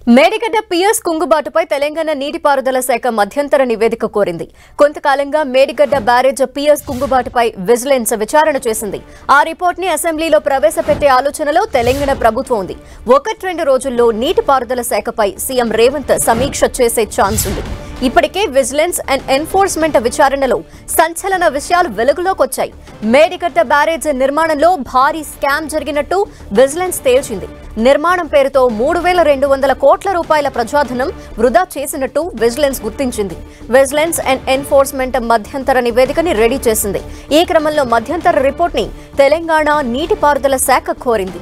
Medigadda PS కుంగుబాటుపై Telangana నీటిపారుదల శాఖ మధ్యంతర నివేదిక కోరింది కొంతకాలంగా మేడిగడ్డ బ్యారేజ్ పిఎస్ కుంగుబాటుపై విజిలెన్స్ విచారణ చేసింది ఆ రిపోర్ట్ ని అసెంబ్లీలో ప్రవేశపెట్టే ఆలోచనలో తెలంగాణ ప్రభుత్వం ఉంది ఒకటి రెండు రోజుల్లో నీటిపారుదల శాఖపై సీఎం రేవంత్ సమీక్ష చేసే ఛాన్స్ ఉంది ఇప్పటికే విజిలెన్స్ అండ్ ఎన్ఫోర్స్మెంట్ విచారణలో సంచలన విషయాలు వెలుగులోకి వచ్చాయి మేడిగడ్డ బ్యారేజ్ నిర్మాణంలో భారీ స్కామ్ జరిగినట్టు విజిలెన్స్ తేల్చింది నిర్మాణం పేరుతో మూడు వేల రెండు వందల కోట్ల రూపాయల ప్రజాధనం వృధా చేసినట్టు విజిలెన్స్ గుర్తించింది విజిలెన్స్ అండ్ ఎన్ఫోర్స్మెంట్ మధ్యంతర నివేదికని రెడీ చేసింది ఈ క్రమంలో మధ్యంతర రిపోర్ట్ ని తెలంగాణ నీటిపారుదల శాఖ కోరింది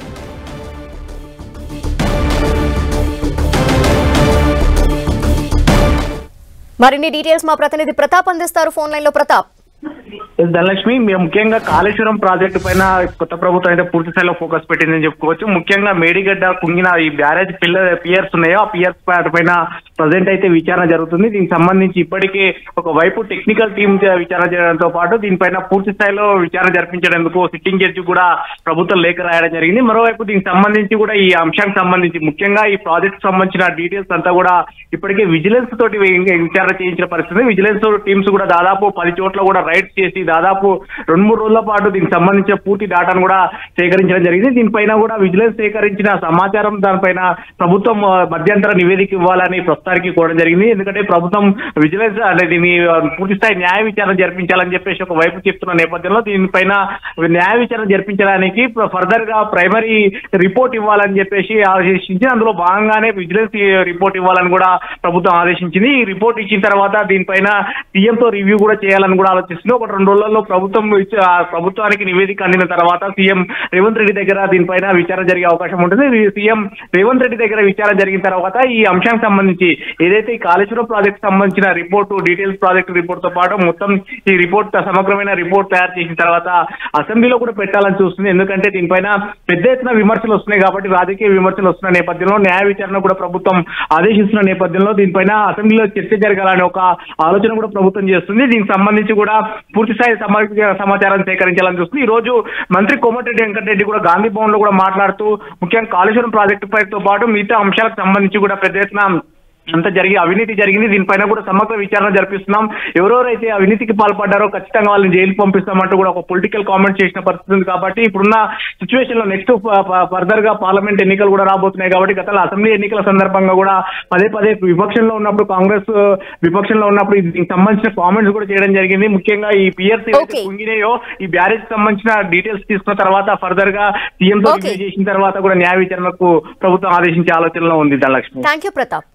మరిన్ని డీటెయిల్స్ మా ప్రతినిధి ప్రతాప్ అందిస్తారు ఫోన్ లైన్ లో ప్రతాప్ ఎస్ ధనలక్ష్మి మేము ముఖ్యంగా కాళేశ్వరం ప్రాజెక్టు పైన కొత్త ప్రభుత్వం అయితే పూర్తి స్థాయిలో ఫోకస్ పెట్టిందని చెప్పుకోవచ్చు ముఖ్యంగా మేడిగడ్డ కుంగిన ఈ బ్యారేజ్ పిల్లర్ పియర్స్ ఉన్నాయో ఆ పియర్స్ పైన ప్రజెంట్ అయితే విచారణ జరుగుతుంది దీనికి సంబంధించి ఇప్పటికే ఒక వైపు టెక్నికల్ టీం విచారణ చేయడంతో పాటు దీనిపైన పూర్తి స్థాయిలో విచారణ జరిపించేందుకు సిట్టింగ్ జడ్జి కూడా ప్రభుత్వం లేఖ రాయడం జరిగింది మరోవైపు దీనికి సంబంధించి కూడా ఈ అంశానికి సంబంధించి ముఖ్యంగా ఈ ప్రాజెక్ట్ సంబంధించిన డీటెయిల్స్ అంతా కూడా ఇప్పటికే విజిలెన్స్ తోటి విచారణ చేయించిన పరిస్థితి విజిలెన్స్ టీమ్స్ కూడా దాదాపు పది చోట్ల కూడా రైడ్స్ చేసి దాదాపు రెండు మూడు రోజుల పాటు దీనికి సంబంధించిన పూర్తి డేటాను కూడా సేకరించడం జరిగింది దీనిపైన కూడా విజిలెన్స్ సేకరించిన సమాచారం దానిపైన ప్రభుత్వం ఆ, మధ్యంతర నివేదిక ఇవ్వాలని ప్రస్తుతానికి కోరడం జరిగింది ఎందుకంటే ప్రభుత్వం విజిలెన్స్ అంటే దీన్ని ఆ, పూర్తి స్థాయి న్యాయ విచారణ జరిపించాలని చెప్పేసి ఒక వైపు చెప్తున్న నేపథ్యంలో దీనిపైన న్యాయ విచారణ జరిపించడానికి ఫర్దర్ గా ప్రైమరీ రిపోర్ట్ ఇవ్వాలని చెప్పేసి ఆదేశించి అందులో భాగంగానే విజిలెన్స్ రిపోర్ట్ ఇవ్వాలని కూడా ప్రభుత్వం ఆదేశించింది ఈ రిపోర్ట్ ఇచ్చిన తర్వాత దీనిపైన సీఎం తో రివ్యూ కూడా చేయాలని కూడా ఆలోచిస్తుంది ఒక రెండు రోజులలో ప్రభుత్వం ఇచ్చే- ఆ ప్రభుత్వానికి నివేదిక అందిన తర్వాత సీఎం రేవంత్ రెడ్డి దగ్గర దీనిపైన విచారణ జరిగే అవకాశం ఉంటుంది ఈ సీఎం రేవంత్ రెడ్డి దగ్గర విచారణ జరిగిన తర్వాత ఈ అంశానికి సంబంధించి ఏదైతే ఈ కాళేశ్వరం ప్రాజెక్ట్ సంబంధించిన రిపోర్టు డీటెయిల్స్ ప్రాజెక్ట్ రిపోర్ట్ తో పాటు మొత్తం ఈ రిపోర్ట్ సమగ్రమైన రిపోర్ట్ తయారు చేసిన తర్వాత అసెంబ్లీలో కూడా పెట్టాలని చూస్తుంది ఎందుకంటే దీనిపైన పెద్ద ఎత్తున విమర్శలు వస్తున్నాయి కాబట్టి రాజకీయ విమర్శలు వస్తున్న నేపథ్యంలో న్యాయ విచారణ కూడా ప్రభుత్వం ఆదేశిస్తున్న నేపథ్యంలో దీనిపైన అసెంబ్లీలో చర్చ జరగాలని ఒక ఆలోచన కూడా ప్రభుత్వం చేస్తుంది దీనికి సంబంధించి కూడా పూర్తి స్థాయి సమగ్ర సమాచారం సేకరించాలని చూస్తుంది ఈ రోజు మంత్రి కోమటిరెడ్డి వెంకటరెడ్డి కూడా గాంధీ భవన్ లో కూడా మాట్లాడుతూ ముఖ్యంగా కాళేశ్వరం ప్రాజెక్టు పైతో పాటు మిగతా అంశాలకు సంబంధించి కూడా పెద్ద ఎత్తున అంత జరిగి అవినీతి జరిగింది దీనిపైన కూడా సమగ్ర విచారణ జరిపిస్తున్నాం ఎవరెవరైతే అవినీతికి పాల్పడ్డారో ఖచ్చితంగా వాళ్ళని జైలు పంపిస్తామంటూ కూడా ఒక పొలిటికల్ కామెంట్ చేసిన పరిస్థితి ఉంది కాబట్టి ఇప్పుడున్న సిచ్యువేషన్ లో నెక్స్ట్ ఫర్దర్ గా పార్లమెంట్ ఎన్నికలు కూడా రాబోతున్నాయి కాబట్టి గతంలో అసెంబ్లీ ఎన్నికల సందర్భంగా కూడా పదే పదే విపక్షంలో ఉన్నప్పుడు కాంగ్రెస్ విపక్షంలో ఉన్నప్పుడు దీనికి సంబంధించిన కామెంట్స్ కూడా చేయడం జరిగింది ముఖ్యంగా ఈ పిఎస్సీ Okay. కుంగినాయో ఈ బ్యారేజ్ సంబంధించిన డీటెయిల్స్ తీసుకున్న తర్వాత ఫర్దర్ గా సీఎం తో Okay. రివ్యూ చేసిన తర్వాత కూడా న్యాయ విచారణకు ప్రభుత్వం ఆదేశించే ఆలోచనలో ఉంది ధనలక్ష్మి థ్యాంక్ యూ ప్రతాప్